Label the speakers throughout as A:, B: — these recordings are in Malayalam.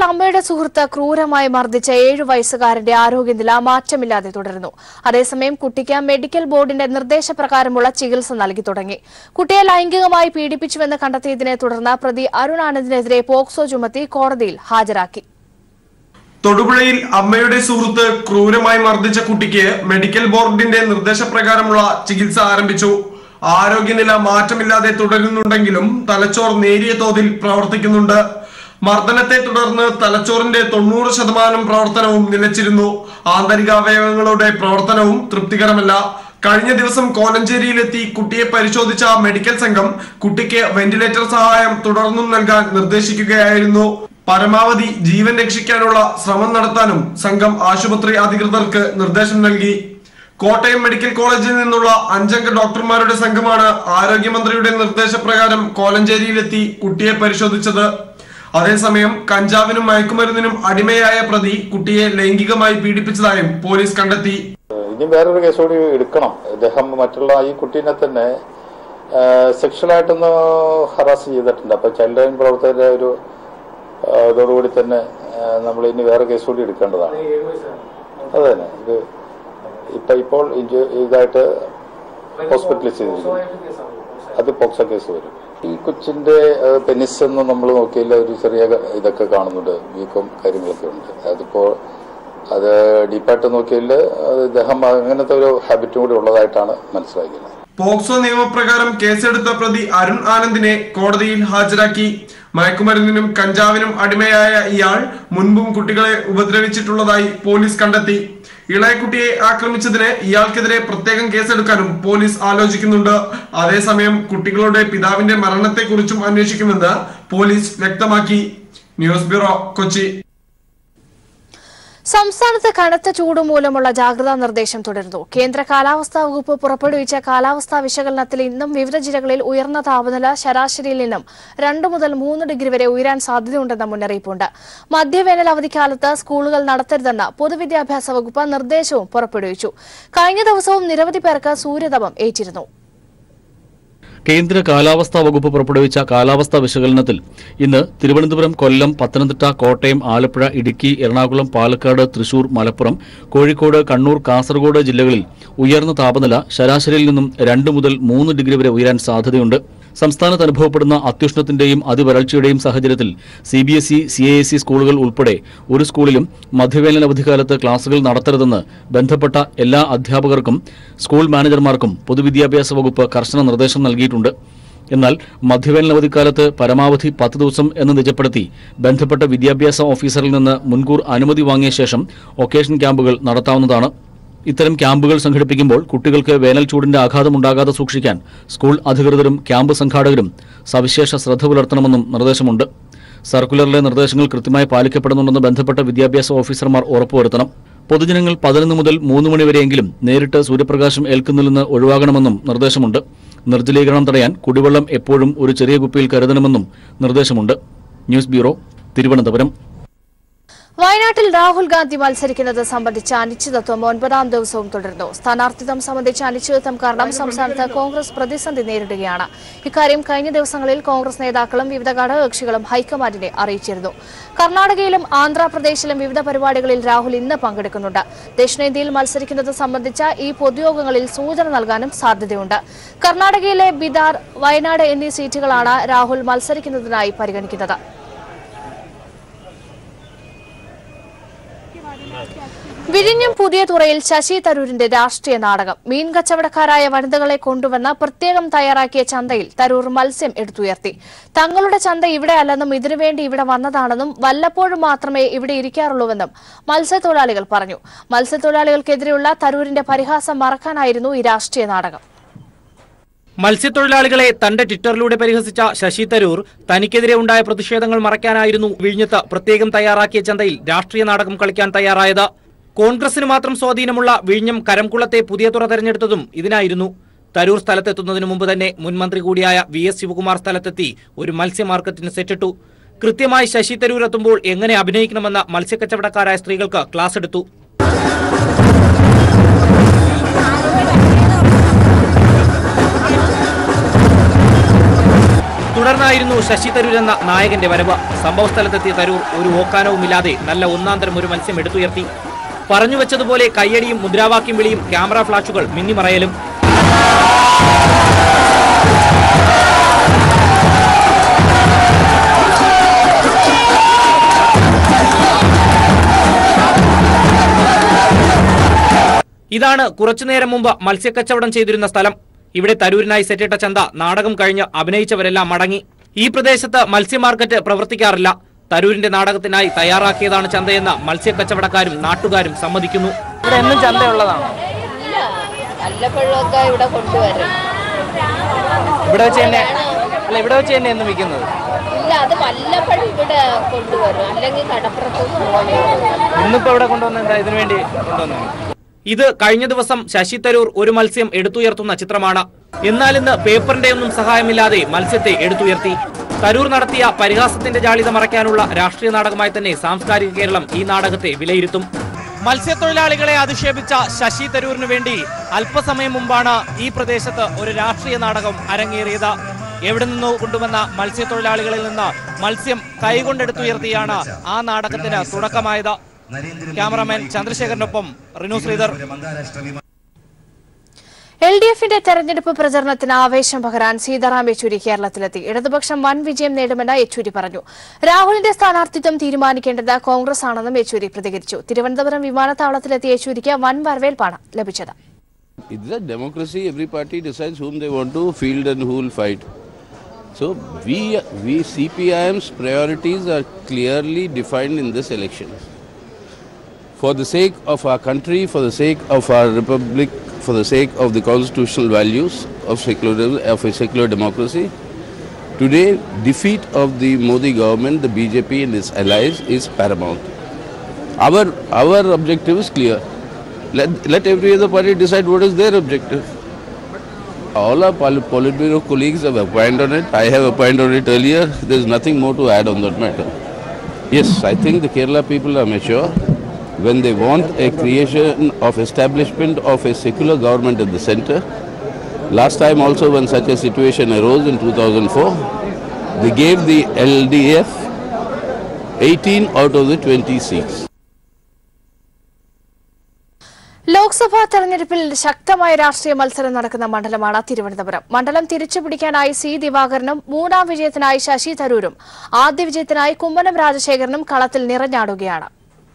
A: അമ്മയുടെ സുഹൃത്ത് ക്രൂരമായി മർദ്ദിച്ച ഏഴു വയസ്സുകാരന്റെ ആരോഗ്യനില മാറ്റമില്ലാതെ തുടരുന്നു അതേസമയം കുട്ടിക്ക് മെഡിക്കൽ ബോർഡിന്റെ നിർദ്ദേശപ്രകാരമുള്ള ചികിത്സ നൽകി തുടങ്ങി കുട്ടിയെ ലൈംഗികമായി പീഡിപ്പിച്ചുവെന്ന് കണ്ടെത്തിയതിനെ തുടർന്ന് പ്രതി അരുൺ ആനന്ദിനെതിരെ പോക്സോ ചുമത്തി കോടതിയിൽ ഹാജരാക്കി
B: തൊടുപുഴയിൽ അമ്മയുടെ സുഹൃത്ത് ക്രൂരമായി മർദ്ദിച്ച കുട്ടിക്ക് മെഡിക്കൽ ബോർഡിന്റെ നിർദ്ദേശപ്രകാരമുള്ള ചികിത്സ ആരംഭിച്ചു ആരോഗ്യനില മാറ്റമില്ലാതെ തുടരുന്നുണ്ടെങ്കിലും തലച്ചോർ നേരിയ തോതിൽ പ്രവർത്തിക്കുന്നുണ്ട് മർദ്ദനത്തെ തുടർന്ന് തലച്ചോറിന്റെ തൊണ്ണൂറ് ശതമാനം പ്രവർത്തനവും നിലച്ചിരുന്നു ആന്തരിക അവയവങ്ങളുടെ പ്രവർത്തനവും തൃപ്തികരമല്ല കഴിഞ്ഞ ദിവസം കോലഞ്ചേരിയിലെത്തി കുട്ടിയെ പരിശോധിച്ച മെഡിക്കൽ സംഘം കുട്ടിക്ക് വെന്റിലേറ്റർ സഹായം തുടർന്നും നൽകാൻ നിർദ്ദേശിക്കുകയായിരുന്നു പരമാവധി ജീവൻ രക്ഷിക്കാനുള്ള ശ്രമം നടത്താനും സംഘം ആശുപത്രി അധികൃതർക്ക് നിർദ്ദേശം നൽകി കോട്ടയം മെഡിക്കൽ കോളേജിൽ നിന്നുള്ള അഞ്ചംഗ ഡോക്ടർമാരുടെ സംഘമാണ് ആരോഗ്യമന്ത്രിയുടെ നിർദ്ദേശപ്രകാരം കോലഞ്ചേരിയിലെത്തി കുട്ടിയെ പരിശോധിച്ചത് അതേസമയം കഞ്ചാവിനും മയക്കുമരുന്നിനും അടിമയായ പ്രതി കുട്ടിയെ ലൈംഗികമായി പീഡിപ്പിച്ചതായും പോലീസ് കണ്ടെത്തി
C: ഇനി വേറൊരു കേസ് കൂടി എടുക്കണം ഇദ്ദേഹം മറ്റുള്ള ഈ കുട്ടീനെ തന്നെ സെക്ഷലായിട്ടൊന്ന് ഹറാസ് ചെയ്തിട്ടുണ്ട് അപ്പൊ ചൈൽഡ് ലൈൻ പ്രവർത്തകരുടെ ഒരു ആ, ഇതോടുകൂടി തന്നെ നമ്മൾ ഇനി വേറെ കേസ് കൂടി എടുക്കേണ്ടതാണ് അത് തന്നെ ഇത് ഇപ്പൊ ഇപ്പോൾ ഇഞ്ചു- ഇതായിട്ട് ഹോസ്പിറ്റലൈസ് ചെയ്തിരിക്കുന്നു അത് പോക്സോ കേസ് വരും ഈ കൊച്ചിന്റെ പെനിസ് എന്ന് നമ്മൾ നോക്കിയില്ല ഒരു ചെറിയ ക- ഇതൊക്കെ കാണുന്നുണ്ട് വീക്കം കാര്യങ്ങളൊക്കെ ഉണ്ട് അതിപ്പോ അത് ഡീപ്പായിട്ട് നോക്കിയാൽ അത് ഇദ്ദേഹം അങ്ങനത്തെ ഒരു ഹാബിറ്റും കൂടി ഉള്ളതായിട്ടാണ് മനസ്സിലാക്കിയത്
B: പോക്സോ നിയമപ്രകാരം കേസെടുത്ത പ്രതി അരുൺ ആനന്ദിനെ കോടതിയിൽ ഹാജരാക്കി മയക്കുമരുന്നിനും കഞ്ചാവിനും അടിമയായ ഇയാൾ മുൻപും കുട്ടികളെ ഉപദ്രവിച്ചിട്ടുള്ളതായി പോലീസ് കണ്ടെത്തി ഇളയക്കുട്ടിയെ ആക്രമിച്ചതിന് ഇയാൾക്കെതിരെ പ്രത്യേകം കേസെടുക്കാനും പോലീസ് ആലോചിക്കുന്നുണ്ട് അതേസമയം കുട്ടികളുടെ പിതാവിന്റെ മരണത്തെക്കുറിച്ചും അന്വേഷിക്കുമെന്ന് പോലീസ് വ്യക്തമാക്കി ന്യൂസ് ബ്യൂറോ കൊച്ചി
A: സംസ്ഥാനത്ത് കനത്ത ചൂട് മൂലമുള്ള ജാഗ്രതാ നിർദ്ദേശം തുടരുന്നു കേന്ദ്ര കാലാവസ്ഥാ വകുപ്പ് പുറപ്പെടുവിച്ച കാലാവസ്ഥാ വിശകലനത്തിൽ ഇന്നും വിവിധ ജില്ലകളിൽ ഉയർന്ന താപനില ശരാശരിയിൽ നിന്നും രണ്ട് മുതൽ മൂന്ന് ഡിഗ്രി വരെ ഉയരാൻ സാധ്യതയുണ്ടെന്ന മുന്നറിയിപ്പുണ്ട് മധ്യവേനൽ അവധിക്കാലത്ത് സ്കൂളുകൾ നടത്തരുതെന്ന പൊതുവിദ്യാഭ്യാസ വകുപ്പ് നിർദ്ദേശവും പുറപ്പെടുവിച്ചു കഴിഞ്ഞ ദിവസവും നിരവധി പേർക്ക് സൂര്യതപം ഏറ്റിരുന്നു
D: കേന്ദ്ര കാലാവസ്ഥാ വകുപ്പ് പുറപ്പെടുവിച്ച കാലാവസ്ഥാ വിശകലനത്തിൽ ഇന്ന് തിരുവനന്തപുരം കൊല്ലം പത്തനംതിട്ട കോട്ടയം ആലപ്പുഴ ഇടുക്കി എറണാകുളം പാലക്കാട് തൃശൂർ മലപ്പുറം കോഴിക്കോട് കണ്ണൂർ കാസർഗോഡ് ജില്ലകളിൽ ഉയർന്ന താപനില ശരാശരിയിൽ നിന്നും രണ്ട് മുതൽ മൂന്ന് ഡിഗ്രി വരെ ഉയരാൻ സാധ്യതയുണ്ട് സംസ്ഥാനത്ത് അനുഭവപ്പെടുന്ന അത്യുഷ്ണത്തിന്റെയും അതിവരൾച്ചയുടെയും സാഹചര്യത്തിൽ C B S E C I S E സ്കൂളുകൾ ഉൾപ്പെടെ ഒരു സ്കൂളിലും മധ്യവേനൽ അവധിക്കാലത്ത് ക്ലാസുകൾ നടത്തരുതെന്ന് ബന്ധപ്പെട്ട എല്ലാ അധ്യാപകർക്കും സ്കൂൾ മാനേജർമാർക്കും പൊതുവിദ്യാഭ്യാസ വകുപ്പ് കർശന നിർദ്ദേശം നൽകിയിട്ടുണ്ട് എന്നാൽ മധ്യവേനൽ അവധിക്കാലത്ത് പരമാവധി പത്ത് ദിവസം എന്ന് നിജപ്പെടുത്തി ബന്ധപ്പെട്ട വിദ്യാഭ്യാസ ഓഫീസറിൽ നിന്ന് മുൻകൂർ അനുമതി വാങ്ങിയ ശേഷം ഒക്കേഷൻ ക്യാമ്പുകൾ നടത്താവുന്നതാണ് ഇത്തരം ക്യാമ്പുകൾ സംഘടിപ്പിക്കുമ്പോൾ കുട്ടികൾക്ക് വേനൽ ചൂടിന്റെ ആഘാതമുണ്ടാകാതെ സൂക്ഷിക്കാൻ സ്കൂൾ അധികൃതരും ക്യാമ്പ് സംഘാടകരും സവിശേഷ ശ്രദ്ധ പുലർത്തണമെന്നും നിർദ്ദേശമുണ്ട് സർക്കുലറിലെ നിർദ്ദേശങ്ങൾ കൃത്യമായി പാലിക്കപ്പെടുന്നുണ്ടെന്ന് ബന്ധപ്പെട്ട വിദ്യാഭ്യാസ ഓഫീസർമാർ ഉറപ്പുവരുത്തണം പൊതുജനങ്ങൾ പതിനൊന്ന് മുതൽ മൂന്ന് മണിവരെയെങ്കിലും നേരിട്ട് സൂര്യപ്രകാശം ഏൽക്കുന്നതിൽ നിന്ന് ഒഴിവാകണമെന്നും നിർദ്ദേശമുണ്ട് നിർജ്ജലീകരണം തടയാൻ കുടിവെള്ളം എപ്പോഴും ഒരു ചെറിയ കുപ്പിയിൽ കരുതണമെന്നും നിർദ്ദേശമുണ്ട് ന്യൂസ് ബ്യൂറോ തിരുവനന്തപുരം
A: വയനാട്ടിൽ രാഹുൽ ഗാന്ധി മത്സരിക്കുന്നത് സംബന്ധിച്ച അനിശ്ചിതത്വം ഒൻപതാം ദിവസവും തുടരുന്നു സ്ഥാനാർത്ഥിത്വം സംബന്ധിച്ച അനിശ്ചിതത്വം കാരണം സംസ്ഥാനത്ത് കോൺഗ്രസ് പ്രതിസന്ധി നേരിടുകയാണ് ഇക്കാര്യം കഴിഞ്ഞ ദിവസങ്ങളിൽ കോൺഗ്രസ് നേതാക്കളും വിവിധ ഘടകകക്ഷികളും ഹൈക്കമാൻഡിനെ അറിയിച്ചിരുന്നു കർണാടകയിലും ആന്ധ്രാപ്രദേശിലും വിവിധ പരിപാടികളിൽ രാഹുൽ ഇന്ന് പങ്കെടുക്കുന്നുണ്ട് ദക്ഷിണേന്ത്യയിൽ മത്സരിക്കുന്നത് സംബന്ധിച്ച ഈ പൊതുയോഗങ്ങളിൽ സൂചന നൽകാനും സാധ്യതയുണ്ട് കർണാടകയിലെ ബിദാർ വയനാട് എന്നീ സീറ്റുകളാണ് രാഹുൽ മത്സരിക്കുന്നതിനായി പരിഗണിക്കുന്നത് വിഴിഞ്ഞം പുതിയ തുറയിൽ ശശി തരൂരിന്റെ രാഷ്ട്രീയ നാടകം മീൻ കച്ചവടക്കാരായ വനിതകളെ കൊണ്ടുവന്ന പ്രത്യേകം തയ്യാറാക്കിയ ചന്തയിൽ തരൂർ മത്സ്യം എടുത്തുയർത്തി തങ്ങളുടെ ചന്ത ഇവിടെ അല്ലെന്നും ഇതിനുവേണ്ടി ഇവിടെ വന്നതാണെന്നും വല്ലപ്പോഴും മാത്രമേ ഇവിടെ ഇരിക്കാറുള്ളൂവെന്നും മത്സ്യത്തൊഴിലാളികൾ പറഞ്ഞു മത്സ്യത്തൊഴിലാളികൾക്കെതിരെയുള്ള തരൂരിന്റെ പരിഹാസം മറക്കാനായിരുന്നു ഈ രാഷ്ട്രീയ നാടകം
E: മത്സ്യത്തൊഴിലാളികളെ തന്റെ ട്വിറ്ററിലൂടെ പരിഹസിച്ച ശശി തരൂർ തനിക്കെതിരെ ഉണ്ടായ പ്രതിഷേധങ്ങൾ മറയ്ക്കാനായിരുന്നു വിഴിഞ്ഞത്ത് പ്രത്യേകം തയ്യാറാക്കിയ ചന്തയിൽ രാഷ്ട്രീയ നാടകം കളിക്കാൻ തയ്യാറായത് കോൺഗ്രസിന് മാത്രം സ്വാധീനമുള്ള വിഴിഞ്ഞം കരംകുളത്തെ പുതിയ തുറ തെരഞ്ഞെടുത്തതും ഇതിനായിരുന്നു തരൂർ സ്ഥലത്തെത്തുന്നതിന് മുമ്പ് തന്നെ മുൻമന്ത്രി കൂടിയായ വി എസ് ശിവകുമാർ സ്ഥലത്തെത്തി ഒരു മത്സ്യ മാർക്കറ്റിന് സെറ്റിട്ടു കൃത്യമായി ശശി തരൂർ എത്തുമ്പോൾ എങ്ങനെ അഭിനയിക്കണമെന്ന മത്സ്യക്കച്ചവടക്കാരായ സ്ത്രീകൾക്ക് ക്ലാസ് എടുത്തു തുടർന്നായിരുന്നു ശശി തരൂർ എന്ന നായകന്റെ വരവ് സംഭവസ്ഥലത്തെത്തിയ തരൂർ ഒരു ഓക്കാനവുമില്ലാതെ നല്ല ഒന്നാന്തരം ഒരു മത്സ്യം എടുത്തുയർത്തി പറഞ്ഞു വെച്ചതുപോലെ കയ്യടിയും മുദ്രാവാക്യം വിളിയും ക്യാമറ ഫ്ലാഷുകൾ മിന്നിമറയലും ഇതാണ് കുറച്ചുനേരം മുമ്പ് മത്സ്യക്കച്ചവടം ചെയ്തിരുന്ന സ്ഥലം ഇവിടെ തരൂരിനായി സെറ്റിട്ട ചന്ത നാടകം കഴിഞ്ഞ് അഭിനയിച്ചവരെല്ലാം മടങ്ങി ഈ പ്രദേശത്ത് മത്സ്യ മാർക്കറ്റ് പ്രവർത്തിക്കാറില്ല തരൂരിന്റെ നാടകത്തിനായി തയ്യാറാക്കിയതാണ് ചന്തയെന്ന് മത്സ്യക്കച്ചവടക്കാരും നാട്ടുകാരും സമ്മതിക്കുന്നു
F: ഇവിടെ എന്നും ചന്തയുള്ളതാണോ
G: ഇല്ല വല്ലപ്പോഴൊക്കെ ഇവിടെ കൊണ്ടുവരും
F: ഇവിടെ വെച്ച് തന്നെ അല്ല ഇവിടെ വെച്ച് തന്നെ എന്നും വിൽക്കുന്നത്
G: ഇല്ല അത് വല്ലപ്പോഴും ഇവിടെ കൊണ്ടുവരും അല്ലെങ്കിൽ കടപ്പുറത്തുനിന്ന് കൊണ്ടുവരും
F: ഇന്നിപ്പോ ഇവിടെ കൊണ്ടുവന്ന എന്താ ഇതിനു വേണ്ടി കൊണ്ടുവന്നു
E: ഇത് കഴിഞ്ഞ ദിവസം ശശി തരൂർ ഒരു മത്സ്യം എടുത്തുയർത്തുന്ന ചിത്രമാണ് എന്നാൽ ഇന്ന് പേപ്പറിന്റെ ഒന്നും സഹായമില്ലാതെ മത്സ്യത്തെ എടുത്തുയർത്തി തരൂർ നടത്തിയ പരിഹാസത്തിന്റെ ജാളിത മറയ്ക്കാനുള്ള രാഷ്ട്രീയ നാടകമായി തന്നെ സാംസ്കാരിക കേരളം ഈ നാടകത്തെ വിലയിരുത്തും മത്സ്യത്തൊഴിലാളികളെ അധിക്ഷേപിച്ച ശശി തരൂരിന് വേണ്ടി അല്പസമയം മുമ്പാണ് ഈ പ്രദേശത്ത് ഒരു രാഷ്ട്രീയ നാടകം അരങ്ങേറിയത് എവിടെ നിന്നോ കൊണ്ടുവന്ന മത്സ്യത്തൊഴിലാളികളിൽ നിന്ന് മത്സ്യം കൈകൊണ്ടെടുത്തുയർത്തിയാണ് ആ നാടകത്തിന് തുടക്കമായത് ക്യാമറാമാൻ ചന്ദ്രശേഖരനൊപ്പം റിനു ശ്രീധർ
A: എൽ ഡി എഫിന്റെ തെരഞ്ഞെടുപ്പ് പ്രചരണത്തിന് ആവേശം പകരാൻ സീതാറാം യെച്ചൂരി കേരളത്തിലെത്തി ഇടതുപക്ഷം വൻ വിജയം നേടുമെന്ന് യെച്ചൂരി പറഞ്ഞു രാഹുലിന്റെ സ്ഥാനാർത്ഥിത്വം തീരുമാനിക്കേണ്ടത് കോൺഗ്രസ് ആണെന്നും യെച്ചൂരി പ്രതികരിച്ചു തിരുവനന്തപുരം വിമാനത്താവളത്തിലെത്തിയ യെച്ചൂരിക്ക് വൻ വരവേൽപ്പാണ് ലഭിച്ചത്
H: It's a democracy. Every party decides whom they want to field and who will fight. So we, we CPIM's priorities are clearly defined in this election. For the sake of our country, for the sake of our republic, for the sake of the constitutional values of secular, of a secular democracy, today defeat of the Modi government, the BJP and its allies is paramount. Our, our objective is clear. Let, let every other party decide what is their objective. All our Pol- Politburo colleagues have opined on it. I have opined on it earlier. There is nothing more to add on that matter. Yes, I think the Kerala people are mature. When they want a creation of establishment of a secular government at the center, last time also when such a situation arose in 2004, they gave the LDF 18 out of the 20 seats.
A: Lok Sabha തെരഞ്ഞെടുപ്പിൽ ശക്തമായ രാഷ്ട്രീയ മത്സരം നടക്കുന്ന മണ്ഡലമാണ് തിരുവനന്തപുരം മണ്ഡലം തിരിച്ചുപിടിക്കാനായി സി ദിവാകരനും മൂന്നാം വിജയത്തിനായി ശശി തരൂരും ആദ്യ വിജയത്തിനായി കുമ്മനം രാജശേഖരനും കളത്തിൽ നിറഞ്ഞാടുകയാണ്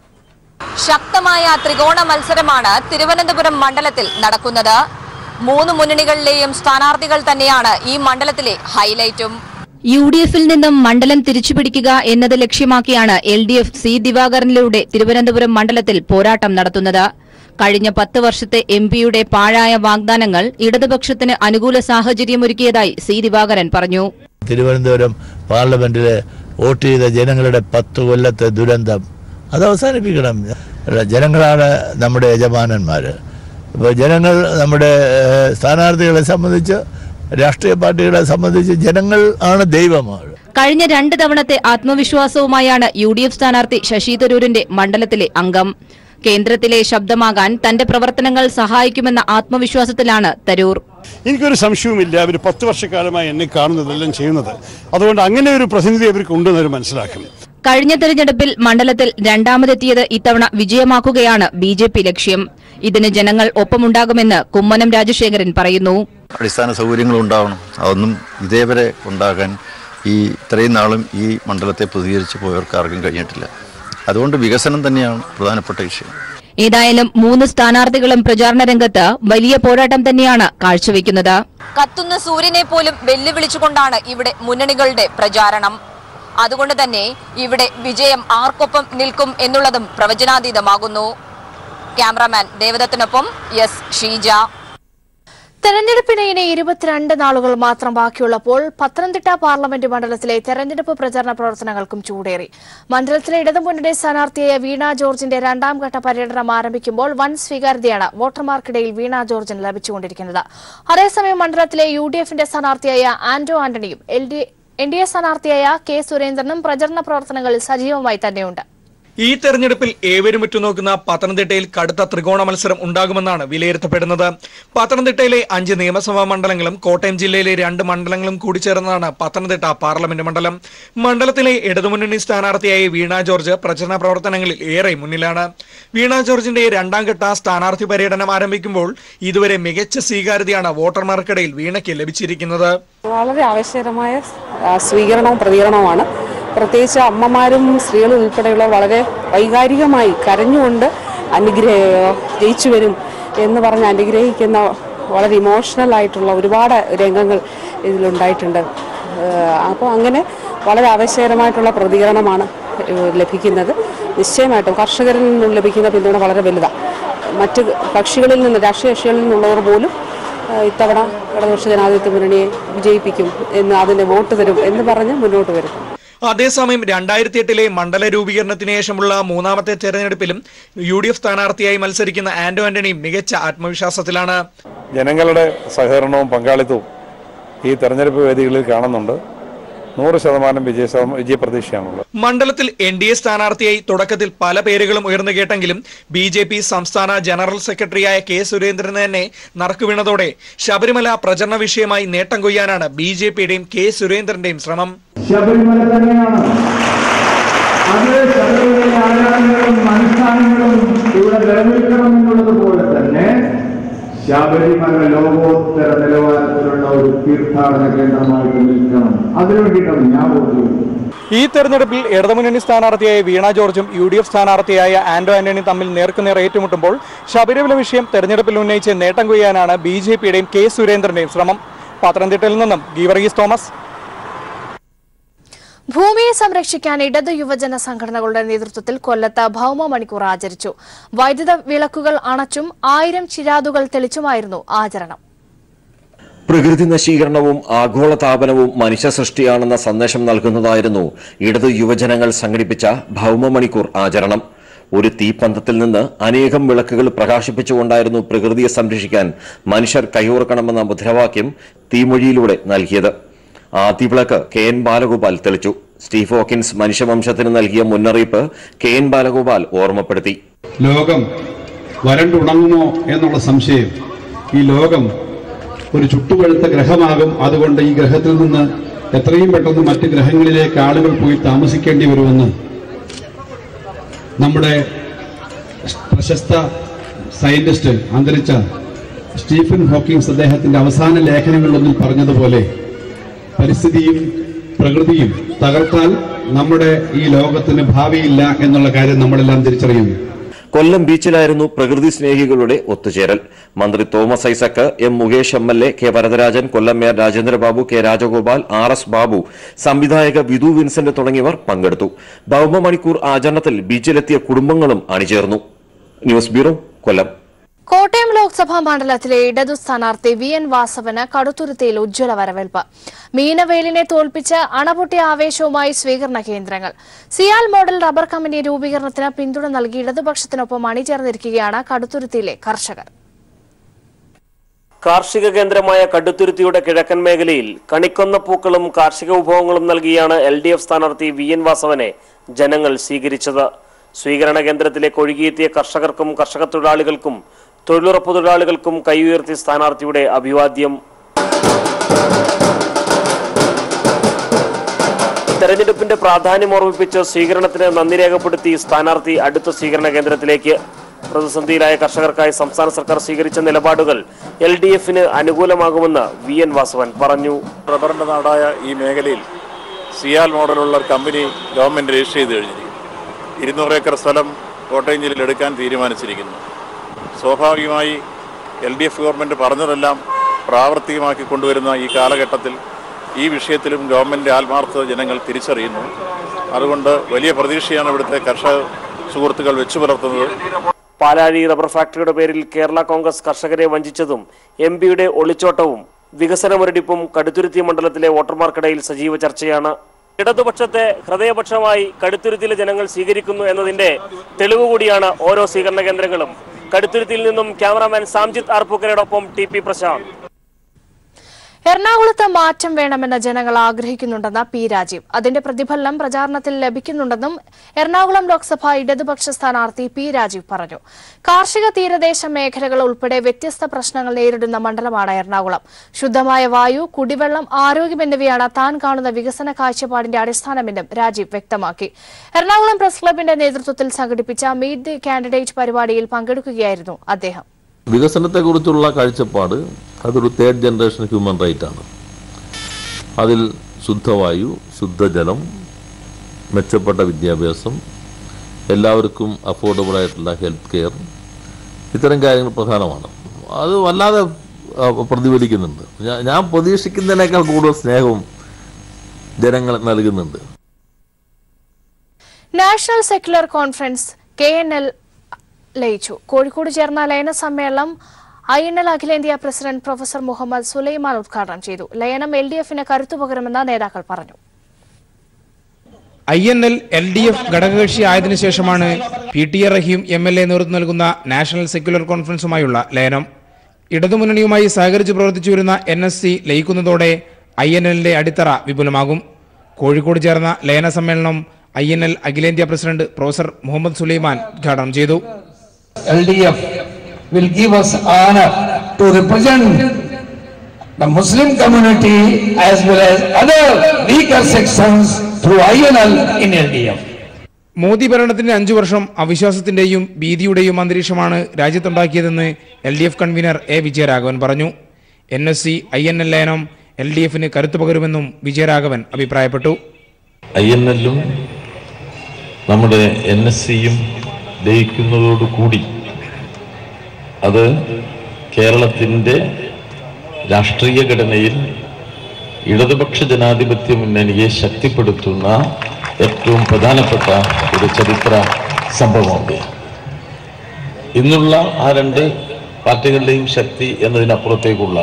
I: ശക്തമായ ത്രികോണ മത്സരമാണ് തിരുവനന്തപുരം മണ്ഡലത്തിൽ നടക്കുന്നത് മൂന്ന് മുന്നണികളിലെയും സ്ഥാനാർത്ഥികൾ തന്നെയാണ് ഈ മണ്ഡലത്തിലെ ഹൈലൈറ്റും
J: യു ഡി എഫിൽ നിന്നും മണ്ഡലം തിരിച്ചുപിടിക്കുക എന്നത് ലക്ഷ്യമാക്കിയാണ് എൽ ഡി എഫ് സി ദിവാകരനിലൂടെ തിരുവനന്തപുരം മണ്ഡലത്തിൽ പോരാട്ടം നടത്തുന്നത് കഴിഞ്ഞ പത്ത് വർഷത്തെ എം പിയുടെ പാഴായ വാഗ്ദാനങ്ങൾ ഇടതുപക്ഷത്തിന് അനുകൂല സാഹചര്യമൊരുക്കിയതായി സി ദിവാകരൻ പറഞ്ഞു
K: തിരുവനന്തപുരം പാർലമെന്റിൽ വോട്ട് ചെയ്ത ജനങ്ങളുടെ പത്ത് കൊല്ലത്തെ ദുരന്തം അത് അവസാനിപ്പിക്കണം ജനങ്ങളാണ് നമ്മുടെ യജമാനന്മാർ ഇപ്പോൾ ജനങ്ങൾ നമ്മുടെ ഏഹ്, സ്ഥാനാർത്ഥികളെ സംബന്ധിച്ച് രാഷ്ട്രീയ പാർട്ടികളെ സംബന്ധിച്ച് ജനങ്ങൾ ആണ് ദൈവമാണ്
J: കഴിഞ്ഞ രണ്ട് തവണത്തെ ആത്മവിശ്വാസവുമായാണ് യു ഡി എഫ് സ്ഥാനാർത്ഥി ശശി തരൂരിന്റെ മണ്ഡലത്തിലെ അംഗം കേന്ദ്രത്തിലെ ശബ്ദമാകാൻ തന്റെ പ്രവർത്തനങ്ങൾ സഹായിക്കുമെന്ന ആത്മവിശ്വാസത്തിലാണ് തരൂർ
L: എനിക്കൊരു സംശയവുമില്ല അവർ പത്ത് വർഷക്കാലമായി എന്നെ കാണുന്നതെല്ലാം ചെയ്യുന്നത് അതുകൊണ്ട് അങ്ങനെ ഒരു പ്രതിനിധി അവർക്ക് ഉണ്ടെന്ന് അവർ മനസ്സിലാക്കും
J: കഴിഞ്ഞ തെരഞ്ഞെടുപ്പിൽ മണ്ഡലത്തിൽ രണ്ടാമതെത്തിയത് ഇത്തവണ വിജയമാക്കുകയാണ് ബി ജെ പി ലക്ഷ്യം ഇതിന് ജനങ്ങൾ ഒപ്പമുണ്ടാകുമെന്ന് കുമ്മനം രാജശേഖരൻ പറയുന്നു
M: അടിസ്ഥാന സൗകര്യങ്ങൾ ഉണ്ടാവണം അതൊന്നും ഇതേവരെ ഉണ്ടാകാൻ ഈ ഇത്രയും നാളും ഈ മണ്ഡലത്തെ പ്രതികരിച്ച് പോയവർക്ക് ആർക്കും കഴിഞ്ഞിട്ടില്ല അതുകൊണ്ട് വികസനം തന്നെയാണ് പ്രധാനപ്പെട്ട വിഷയം
J: ഏതായാലും മൂന്ന് സ്ഥാനാർത്ഥികളും പ്രചാരണ രംഗത്ത് വലിയ പോരാട്ടം തന്നെയാണ് കാഴ്ചവെക്കുന്നത്
I: കത്തുന്ന സൂര്യനെ പോലും വെല്ലുവിളിച്ചുകൊണ്ടാണ് ഇവിടെ മുന്നണികളുടെ പ്രചാരണം അതുകൊണ്ട് തന്നെ ഇവിടെ വിജയം ആർക്കൊപ്പം നിൽക്കും എന്നുള്ളതും പ്രവചനാതീതമാകുന്നു ക്യാമറാമാൻ ദേവദത്തിനൊപ്പം എസ് ഷീജ
A: തെരഞ്ഞെടുപ്പിന് ഇനി ഇരുപത്തിരണ്ട് നാളുകൾ മാത്രം ബാക്കിയുള്ളപ്പോൾ പത്തനംതിട്ട പാർലമെന്റ് മണ്ഡലത്തിലെ തെരഞ്ഞെടുപ്പ് പ്രചരണ പ്രവർത്തനങ്ങൾക്കും ചൂടേറി മണ്ഡലത്തിലെ ഇടതുമുന്നണി സ്ഥാനാർത്ഥിയായ വീണ ജോർജിന്റെ രണ്ടാം ഘട്ട പര്യടനം ആരംഭിക്കുമ്പോൾ വൻ സ്വീകാര്യതയാണ് വോട്ടർമാർക്കിടയിൽ വീണ ജോർജിന് ലഭിച്ചുകൊണ്ടിരിക്കുന്നത് അതേസമയം മണ്ഡലത്തിലെ യു ഡി എഫിന്റെ സ്ഥാനാർത്ഥിയായ ആന്റോ ആന്റണിയും L D N D A സ്ഥാനാർത്ഥിയായ കെ സുരേന്ദ്രനും പ്രചരണ പ്രവർത്തനങ്ങളിൽ സജീവമായി തന്നെയുണ്ട്
N: ഈ തെരഞ്ഞെടുപ്പിൽ ഏവരും ഉറ്റുനോക്കുന്ന പത്തനംതിട്ടയിൽ കടുത്ത ത്രികോണ മത്സരം ഉണ്ടാകുമെന്നാണ് വിലയിരുത്തപ്പെടുന്നത് പത്തനംതിട്ടയിലെ അഞ്ച് നിയമസഭാ മണ്ഡലങ്ങളും കോട്ടയം ജില്ലയിലെ രണ്ട് മണ്ഡലങ്ങളും കൂടി ചേർന്നതാണ് പത്തനംതിട്ട പാർലമെന്റ് മണ്ഡലം മണ്ഡലത്തിലെ ഇടതുമുന്നണി സ്ഥാനാർത്ഥിയായ വീണ ജോർജ് പ്രചരണ പ്രവർത്തനങ്ങളിൽ ഏറെ മുന്നിലാണ് വീണ ജോർജിന്റെ രണ്ടാം ഘട്ട സ്ഥാനാർത്ഥി പര്യടനം ആരംഭിക്കുമ്പോൾ ഇതുവരെ മികച്ച സ്വീകാര്യതയാണ് വോട്ടർമാർക്കിടയിൽ വീണയ്ക്ക് ലഭിച്ചിരിക്കുന്നത്
O: വളരെ ആവശ്യകരമായ ആ, സ്വീകരണവും പ്രതികരണവുമാണ് പ്രത്യേകിച്ച് അമ്മമാരും സ്ത്രീകളും ഉൾപ്പെടെയുള്ളവർ വളരെ വൈകാരികമായി കരഞ്ഞുകൊണ്ട് അനുഗ്രഹ ജയിച്ചു വരും എന്ന് പറഞ്ഞ് അനുഗ്രഹിക്കുന്ന വളരെ ഇമോഷണൽ ആയിട്ടുള്ള ഒരുപാട് രംഗങ്ങൾ ഇതിലുണ്ടായിട്ടുണ്ട് അപ്പോൾ അങ്ങനെ വളരെ ആവശ്യകരമായിട്ടുള്ള പ്രതികരണമാണ് ഏഹ്, ലഭിക്കുന്നത് നിശ്ചയമായിട്ടും കർഷകരിൽ നിന്നും ലഭിക്കുന്ന പിന്തുണ വളരെ വലുതാണ് മറ്റ് കക്ഷികളിൽ നിന്ന് രാഷ്ട്രീയ കക്ഷികളിൽ നിന്നുള്ളവർ പോലും ഏഹ്, ഇത്തവണ ഇടതുപക്ഷ ജനാധിപത്യ മുന്നണിയെ വിജയിപ്പിക്കും എന്ന് അതിന് വോട്ട് തരും എന്ന് പറഞ്ഞ് മുന്നോട്ട് വരും
N: അതേസമയം രണ്ടായിരത്തി എട്ടിലെ മണ്ഡല രൂപീകരണത്തിന് ശേഷമുള്ള മൂന്നാമത്തെ തെരഞ്ഞെടുപ്പിലും യു ഡി എഫ് സ്ഥാനാർത്ഥിയായി മത്സരിക്കുന്ന ആന്റോ ആന്റണി മികച്ച ആത്മവിശ്വാസത്തിലാണ്
P: ജനങ്ങളുടെ സഹകരണവും പങ്കാളിത്തവും ഈ തെരഞ്ഞെടുപ്പ് വേദികളിൽ കാണുന്നുണ്ട് നൂറ് ശതമാനം വിജയ ശതമാ- വിജയപ്രതീക്ഷയാണുള്ളത്
N: മണ്ഡലത്തിൽ എൻ ഡി എ സ്ഥാനാർത്ഥിയായി തുടക്കത്തിൽ പല പേരുകളും ഉയർന്നു കേട്ടെങ്കിലും ബി ജെ പി സംസ്ഥാന ജനറൽ സെക്രട്ടറിയായ കെ സുരേന്ദ്രൻ തന്നെ നറുക്കുവീണതോടെ ശബരിമല പ്രചരണ വിഷയമായി നേട്ടം കൊയ്യാനാണ് ബി ജെ പിയുടെയും കെ സുരേന്ദ്രന്റെയും ശ്രമം
Q: ശബരിമല തന്നെയാണ് അത് ശബരിമല ആചാരങ്ങളും അനുഷ്ഠാനങ്ങളും ഇവിടെ നിലനിൽക്കണം എന്നുള്ളത് പോലെ തന്നെ ശബരിമല ലോകോത്തര നിലവാരത്തിലുള്ള ഒരു തീർത്ഥാടന കേന്ദ്രമായിട്ട് നിൽക്കണം അതിനു വേണ്ടിയിട്ടാണ് ഞാൻ വോട്ട് ചെയ്യുന്നത്
N: ഈ തെരഞ്ഞെടുപ്പിൽ ഇടതുമുന്നണി സ്ഥാനാർത്ഥിയായ വീണ ജോർജും യു ഡി എഫ് സ്ഥാനാർത്ഥിയായ ആന്റോ ആന്റണി തമ്മിൽ നേർക്കുനേർ ഏറ്റുമുട്ടുമ്പോൾ ശബരിമല വിഷയം തെരഞ്ഞെടുപ്പിൽ ഉന്നയിച്ച് നേട്ടം കൊയ്യാനാണ് ബി ജെ പിയുടെയും കെ സുരേന്ദ്രന്റെയും ശ്രമം പത്തനംതിട്ടയിൽ നിന്നും ഗീവർഗീസ് തോമസ്
A: ഭൂമിയെ സംരക്ഷിക്കാൻ ഇടത് യുവജന സംഘടനകളുടെ നേതൃത്വത്തിൽ കൊല്ലത്ത് ഭൗമ മണിക്കൂർ ആചരിച്ചു വൈദ്യുത വിളക്കുകൾ അണച്ചും ആയിരം ചിരാതുകൾ തെളിച്ചുമായിരുന്നു ആചരണം
R: പ്രകൃതി നശീകരണവും ആഗോളതാപനവും മനുഷ്യ സൃഷ്ടിയാണെന്ന സന്ദേശം നൽകുന്നതായിരുന്നു ഇടതു യുവജനങ്ങൾ സംഘടിപ്പിച്ച ഭൗമമണിക്കൂർ ആചരണം ഒരു തീപ്പന്തത്തിൽ നിന്ന് അനേകം വിളക്കുകൾ പ്രകാശിപ്പിച്ചുകൊണ്ടായിരുന്നു പ്രകൃതിയെ സംരക്ഷിക്കാൻ മനുഷ്യർ കൈയോർക്കണമെന്ന മുദ്രാവാക്യം തീമൊഴിയിലൂടെ നൽകിയത് ആദ്യ വിളക്ക് കെ എൻ ബാലഗോപാൽ തെളിച്ചു സ്റ്റീഫ് ഹോക്കിൻസ് മനുഷ്യവംശത്തിന് നൽകിയ മുന്നറിയിപ്പ് കെ എൻ ബാലഗോപാൽ ഓർമ്മപ്പെടുത്തി
S: ലോകം വരണ്ടുണങ്ങുമോ എന്നുള്ള സംശയം ഈ ലോകം ഒരു ചുട്ടുപഴുത്ത ഗ്രഹമാകും അതുകൊണ്ട് ഈ ഗ്രഹത്തിൽ നിന്ന് എത്രയും പെട്ടെന്ന് മറ്റ് ഗ്രഹങ്ങളിലേക്ക് ആളുകൾ പോയി താമസിക്കേണ്ടി വരുമെന്ന് നമ്മുടെ പ്രശസ്ത സയന്റിസ്റ്റ് അന്തരിച്ച സ്റ്റീഫൻ ഹോക്കിങ്സ് അദ്ദേഹത്തിന്റെ അവസാന ലേഖനങ്ങളിലൊന്നിൽ പറഞ്ഞതുപോലെ പരിസ്ഥിതിയും പ്രകൃതിയും തകർത്താൽ നമ്മുടെ ഈ ലോകത്തിന് ഭാവിയില്ല എന്നുള്ള കാര്യം നമ്മളെല്ലാം തിരിച്ചറിയുന്നു
R: കൊല്ലം ബീച്ചിലായിരുന്നു പ്രകൃതി സ്നേഹികളുടെ ഒത്തുചേരൽ മന്ത്രി Thomas Isaac M Mukesh M L A K Varadarajan Kollam mayor Rajendrababu K Rajagopal R S Babu സംവിധായക വിധു വിൻസെന്റ് തുടങ്ങിയവർ പങ്കെടുത്തു ഭൗമമണിക്കൂർ ആചരണത്തിൽ ബീച്ചിലെത്തിയ കുടുംബങ്ങളും അണിചേർന്നു ന്യൂസ് ബ്യൂറോ കൊല്ലം
A: കോട്ടയം ലോക്സഭാ മണ്ഡലത്തിലെ ഇടതു സ്ഥാനാർത്ഥി വി എൻ വാസവന് കടുത്തുരുത്തിയിൽ ഉജ്ജ്വല വരവേൽപ്പ് മീനവേലിനെ തോൽപ്പിച്ച് അണപൊട്ടിയ ആവേശവുമായി സ്വീകരണ കേന്ദ്രങ്ങൾ സിയാൽ മോഡൽ റബ്ബർ കമ്പനി രൂപീകരണത്തിന് പിന്തുണ നൽകി ഇടതുപക്ഷത്തിനൊപ്പം അണിചേർന്നിരിക്കുകയാണ് കടുത്തുരുത്തിയിലെ കർഷകർ
T: കാർഷിക കേന്ദ്രമായ കടുത്തുരുത്തിയുടെ കിഴക്കൻ മേഖലയിൽ കണിക്കൊന്ന പൂക്കളും കാർഷിക വിഭവങ്ങളും നൽകിയാണ് എൽ ഡി എഫ് സ്ഥാനാർത്ഥി വി എൻ വാസവനെ ജനങ്ങൾ സ്വീകരിച്ചത് സ്വീകരണ കേന്ദ്രത്തിലേക്ക് ഒഴുകിയെത്തിയ കർഷകർക്കും കർഷക തൊഴിലാളികൾക്കും തൊഴിലുറപ്പ് തൊഴിലാളികൾക്കും കൈയുയർത്തി സ്ഥാനാർത്ഥിയുടെ അഭിവാദ്യം തെരഞ്ഞെടുപ്പിന്റെ പ്രാധാന്യം ഓർമ്മിപ്പിച്ച് സ്വീകരണത്തിന് നന്ദി രേഖപ്പെടുത്തി സ്ഥാനാർത്ഥി അടുത്ത സ്വീകരണ കേന്ദ്രത്തിലേക്ക് പ്രതിസന്ധിയിലായ കർഷകർക്കായി സംസ്ഥാന സർക്കാർ സ്വീകരിച്ച നിലപാടുകൾ എൽ ഡി എഫിന് അനുകൂലമാകുമെന്ന് വി എൻ വാസവൻ പറഞ്ഞു
C: റബ്ബറിന്റെ നാടായ ഈ മേഖലയിൽ സിയാൽ മോഡലുള്ള ഒരു കമ്പനി ഗവൺമെന്റ് രജിസ്റ്റർ ചെയ്ത് കഴിഞ്ഞിരിക്കുന്നു ഇരുന്നൂറ് ഏക്കർ സ്ഥലം കോട്ടയം ജില്ലയിൽ എടുക്കാൻ തീരുമാനിച്ചിരിക്കുന്നു സ്വാഭാവികമായി എൽ ഡി എഫ് ഗവൺമെന്റ് പറഞ്ഞതെല്ലാം പ്രാവർത്തികമാക്കി കൊണ്ടുവരുന്ന ഈ കാലഘട്ടത്തിൽ ഈ വിഷയത്തിലും ഗവൺമെന്റ് ആത്മാർത്ഥത ജനങ്ങൾ തിരിച്ചറിയുന്നു അതുകൊണ്ട് വലിയ പ്രതീക്ഷയാണ് ഇവിടുത്തെ കർഷക സുഹൃത്തുക്കൾ വെച്ചു പുലർത്തുന്നത്
T: പാലാഴി റബ്ബർ ഫാക്ടറിയുടെ പേരിൽ കേരള കോൺഗ്രസ് കർഷകരെ വഞ്ചിച്ചതും എം പിയുടെ ഒളിച്ചോട്ടവും വികസന മുരടിപ്പും കടുത്തുരുത്തി മണ്ഡലത്തിലെ വോട്ടർമാർക്കിടയിൽ സജീവ ചർച്ചയാണ് ഇടതുപക്ഷത്തെ ഹൃദയപക്ഷമായി കടുത്തുരുത്തിയിലെ ജനങ്ങൾ സ്വീകരിക്കുന്നു എന്നതിന്റെ തെളിവ് കൂടിയാണ് ഓരോ സ്വീകരണ കേന്ദ്രങ്ങളും കടുത്തുരുത്തിയിൽ നിന്നും ക്യാമറാമാൻ സാംജിത്ത് ആർപ്പൂക്കരയോടൊപ്പം ടി പി പ്രശാന്ത്
A: എറണാകുളത്ത് മാറ്റം വേണമെന്ന് ജനങ്ങൾ ആഗ്രഹിക്കുന്നുണ്ടെന്ന് പി രാജീവ് അതിന്റെ പ്രതിഫലനം പ്രചാരണത്തിൽ ലഭിക്കുന്നുണ്ടെന്നും എറണാകുളം ലോക്സഭ ഇടതുപക്ഷ സ്ഥാനാർത്ഥി പി രാജീവ് പറഞ്ഞു കാർഷിക തീരദേശ മേഖലകൾ ഉൾപ്പെടെ വ്യത്യസ്ത പ്രശ്നങ്ങൾ നേരിടുന്ന മണ്ഡലമാണ് എറണാകുളം ശുദ്ധമായ വായു കുടിവെള്ളം ആരോഗ്യം എന്നിവയാണ് താൻ കാണുന്ന വികസന കാഴ്ചപ്പാടിന്റെ അടിസ്ഥാനമെന്നും രാജീവ് വ്യക്തമാക്കി എറണാകുളം പ്രസ് ക്ലബിന്റെ നേതൃത്വത്തിൽ സംഘടിപ്പിച്ച മീറ്റ് ദി കാൻഡിഡേറ്റ് പരിപാടിയിൽ പങ്കെടുക്കുകയായിരുന്നു അദ്ദേഹം
U: വികസനത്തെക്കുറിച്ചുള്ള കാഴ്ചപ്പാട് അതൊരു തേർഡ് ജനറേഷൻ ഹ്യൂമൻ റൈറ്റ് ആണ് അതിൽ ശുദ്ധവായു ശുദ്ധജലം മെച്ചപ്പെട്ട വിദ്യാഭ്യാസം എല്ലാവർക്കും അഫോർഡബിൾ ആയിട്ടുള്ള ഹെൽത്ത് കെയർ ഇത്തരം കാര്യങ്ങൾ പ്രധാനമാണ് അത് വല്ലാതെ ആ, പ്രതിഫലിക്കുന്നുണ്ട് ഞാ- ഞാൻ പ്രതീക്ഷിക്കുന്നതിനേക്കാൾ കൂടുതൽ സ്നേഹവും ജനങ്ങൾ നൽകുന്നുണ്ട്
A: national secular conference K N L ലയിച്ചു കോഴിക്കോട് ചേർന്ന ലയന സമ്മേളനം ഐ എൻ എൽ അഖിലേന്ത്യാ പ്രസിഡന്റ് പ്രൊഫസർ മുഹമ്മദ് സുലൈമാൻ ഉദ്ഘാടനം ചെയ്തു ലയനം എൽ ഡി എഫിന് കരുത്തു പകരുമെന്ന് നേതാക്കൾ പറഞ്ഞു
E: I N L L D F ഘടകകക്ഷി ആയതിനു ശേഷമാണ് P T A Rahim M L A നേതൃത്വം നൽകുന്ന നാഷണൽ സെക്യുലർ കോൺഫറൻസുമായുള്ള ലയനം ഇടതുമുന്നണിയുമായി സഹകരിച്ച് പ്രവർത്തിച്ചു വരുന്ന എൻ എസ് സി ലയിക്കുന്നതോടെ ഐ എൻ എല്ലിന്റെ അടിത്തറ വിപുലമാകും കോഴിക്കോട് ചേർന്ന ലയന സമ്മേളനം ഐ എൻ എൽ അഖിലേന്ത്യാ പ്രസിഡന്റ് പ്രൊഫസർ മുഹമ്മദ് സുലൈമാൻ ഉദ്ഘാടനം ചെയ്തു
V: LDF will give us honor to represent the Muslim community as well as other weaker sections through INL in LDF.
E: Modi ഭരണത്തിന്റെ അഞ്ചു വർഷം അവിശ്വാസത്തിന്റെയും ഭീതിയുടെയും അന്തരീക്ഷമാണ് രാജ്യത്തുണ്ടാക്കിയതെന്ന് L D F convener A Vijayaraghavan പറഞ്ഞു N S C I N L ലയനം എൽ ഡി എഫിന് കരുത്തു പകരുമെന്നും വിജയരാഘവൻ അഭിപ്രായപ്പെട്ടു
U: ഐ എൻ എല്ലും നമ്മുടെ എൻ എസ് സിയും ലയിക്കുന്നതോടുകൂടി അത് കേരളത്തിൻ്റെ രാഷ്ട്രീയ ഘടനയിൽ ഇടതുപക്ഷ ജനാധിപത്യ മുന്നണിയെ ശക്തിപ്പെടുത്തുന്ന ഏറ്റവും പ്രധാനപ്പെട്ട ഒരു ചരിത്ര സംഭവമാണ് ഇന്നുള്ള ആ രണ്ട് പാർട്ടികളുടെയും ശക്തി എന്നതിനപ്പുറത്തേക്കുള്ള